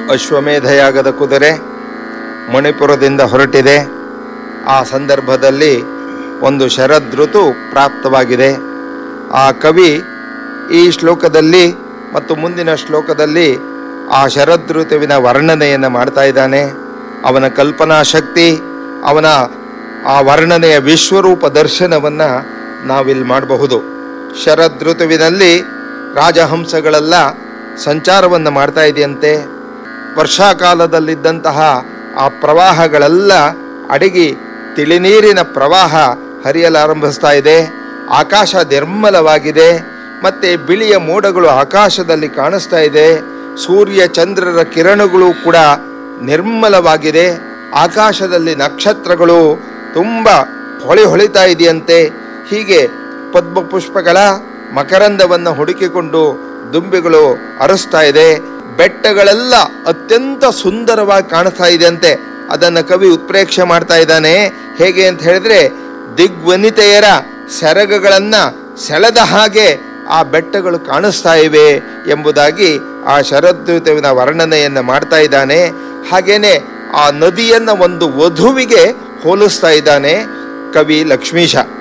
ಅಶ್ವಮೇಧಯಾಗದ ಕುದುರೆ ಮಣಿಪುರದಿಂದ ಹೊರಟಿದೆ ಆ ಸಂದರ್ಭದಲ್ಲಿ ಒಂದು ಶರದೃತು ಪ್ರಾಪ್ತವಾಗಿದೆ ಆ ಕವಿ ಈ ಶ್ಲೋಕದಲ್ಲಿ ಮತ್ತು ಮುಂದಿನ ಶ್ಲೋಕದಲ್ಲಿ ಆ ಶರದೃತುವಿನ ವರ್ಣನೆಯನ್ನು ಮಾಡ್ತಾ ಇದ್ದಾನೆ ಅವನ ಕಲ್ಪನಾ ಶಕ್ತಿ ಅವನ ಆ ವರ್ಣನೆಯ ವಿಶ್ವರೂಪ ದರ್ಶನವನ್ನು ನಾವಿಲ್ಲಿ ಮಾಡಬಹುದು ಶರದೃತುವಿನಲ್ಲಿ ರಾಜಹಂಸಗಳೆಲ್ಲ ಸಂಚಾರವನ್ನು ಮಾಡ್ತಾ ಇದೆಯಂತೆ ವರ್ಷಾಕಾಲದಲ್ಲಿದ್ದಂತಹ ಆ ಪ್ರವಾಹಗಳೆಲ್ಲ ಅಡಗಿ ತಿಳಿನೀರಿನ ಪ್ರವಾಹ ಹರಿಯಲಾರಂಭಿಸ್ತಾ ಇದೆ ಆಕಾಶ ನಿರ್ಮಲವಾಗಿದೆ ಮತ್ತೆ ಬಿಳಿಯ ಮೋಡಗಳು ಆಕಾಶದಲ್ಲಿ ಕಾಣಿಸ್ತಾ ಇದೆ ಸೂರ್ಯ ಚಂದ್ರರ ಕಿರಣಗಳು ಕೂಡ ನಿರ್ಮಲವಾಗಿದೆ ಆಕಾಶದಲ್ಲಿ ನಕ್ಷತ್ರಗಳು ತುಂಬ ಹೊಳೆ ಹೊಳಿತಾ ಇದೆಯಂತೆ ಹೀಗೆ ಪದ್ಮ ಪುಷ್ಪಗಳ ಮಕರಂದವನ್ನು ಹುಡುಕಿಕೊಂಡು ದುಂಬಿಗಳು ಅರಸ್ತಾ ಇದೆ ಬೆಟ್ಟಗಳೆಲ್ಲ ಅತ್ಯಂತ ಸುಂದರವಾಗಿ ಕಾಣಿಸ್ತಾ ಇದೆಯಂತೆ ಅದನ್ನು ಕವಿ ಉತ್ಪ್ರೇಕ್ಷೆ ಮಾಡ್ತಾ ಇದ್ದಾನೆ ಹೇಗೆ ಅಂತ ಹೇಳಿದ್ರೆ ದಿಗ್ವನಿತೆಯರ ಸೆರಗಗಳನ್ನ ಸೆಳೆದ ಹಾಗೆ ಆ ಬೆಟ್ಟಗಳು ಕಾಣಿಸ್ತಾ ಇವೆ ಎಂಬುದಾಗಿ ಆ ಶರದೃತುವಿನ ವರ್ಣನೆಯನ್ನು ಮಾಡ್ತಾ ಇದ್ದಾನೆ ಹಾಗೇನೆ ಆ ನದಿಯನ್ನ ಒಂದು ವಧುವಿಗೆ ಹೋಲಿಸ್ತಾ ಇದ್ದಾನೆ ಕವಿ ಲಕ್ಷ್ಮೀಶ